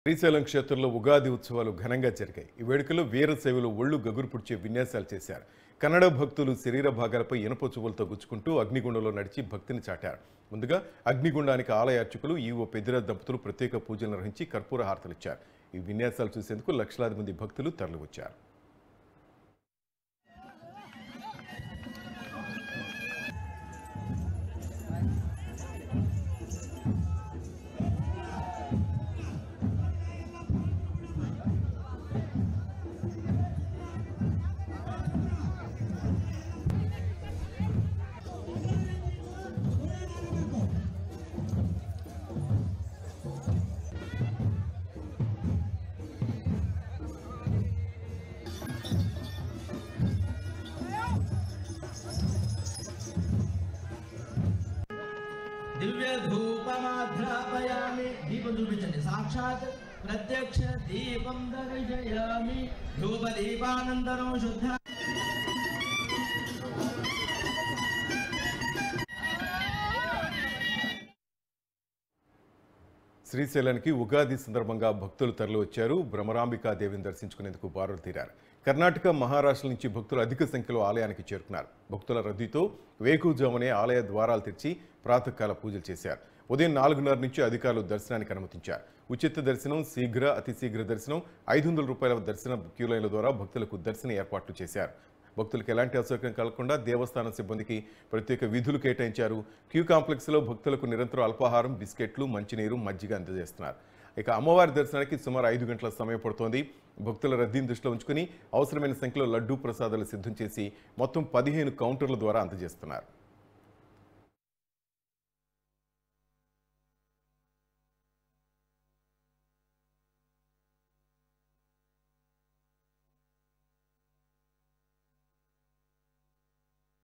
శ్రీశైలం క్షేత్రంలో ఉగాది ఉత్సవాలు ఘనంగా జరిగాయి ఈ వేడుకలో వీర సేవలు ఒళ్ళు గగురు పుడిచే విన్యాసాలు చేశారు కన్నడ భక్తులు శరీర భాగాలపై ఇనుప చువ్వలతో గుచ్చుకుంటూ అగ్నిగుండంలో నడిచి భక్తిని చాటారు ముందుగా అగ్నిగుండానికి ఆలయ అర్చకులు ఈవో పెద్దిర దంపతులు ప్రత్యేక పూజలు నిర్వహించి కర్పూర హారతలిచ్చారు ఈ విన్యాసాలు చూసేందుకు లక్షలాది మంది భక్తులు తరలివచ్చారు దివ్యధూపమాధ్రాపయామి దీపం చూపించండి సాక్షాత్ ప్రత్యక్ష దీపం దర్శయామి ధూప దీపానంతరం శుద్ధ శ్రీశైలానికి ఉగాది సందర్భంగా భక్తులు తరలివచ్చారు భ్రమరాంబికా దేవిని దర్శించుకునేందుకు బారులు తీరారు కర్ణాటక మహారాష్ట్ర నుంచి భక్తులు అధిక సంఖ్యలో ఆలయానికి చేరుకున్నారు భక్తుల రద్దీతో వేకుజామునే ఆలయ ద్వారాలు తెరిచి ప్రాతకాల పూజలు చేశారు ఉదయం నాలుగున్నర నుంచి అధికారులు దర్శనానికి అనుమతించారు ఉచిత దర్శనం శీఘ్ర అతి శీఘ్ర దర్శనం ఐదు వందల రూపాయల దర్శన క్యూ లైన్ల ద్వారా భక్తులకు దర్శన ఏర్పాట్లు చేశారు భక్తులకు ఎలాంటి అసౌకర్యం కలగకుండా దేవస్థానం సిబ్బందికి ప్రత్యేక విధులు కేటాయించారు క్యూ కాంప్లెక్స్లో భక్తులకు నిరంతరం అల్పాహారం బిస్కెట్లు మంచినీరు మజ్జిగ అందజేస్తున్నారు ఇక అమ్మవారి దర్శనానికి సుమారు ఐదు గంటల సమయం పడుతోంది భక్తుల రద్దీని దృష్టిలో ఉంచుకుని అవసరమైన సంఖ్యలో లడ్డూ ప్రసాదాలు సిద్ధం చేసి మొత్తం పదిహేను కౌంటర్ల ద్వారా అందజేస్తున్నారు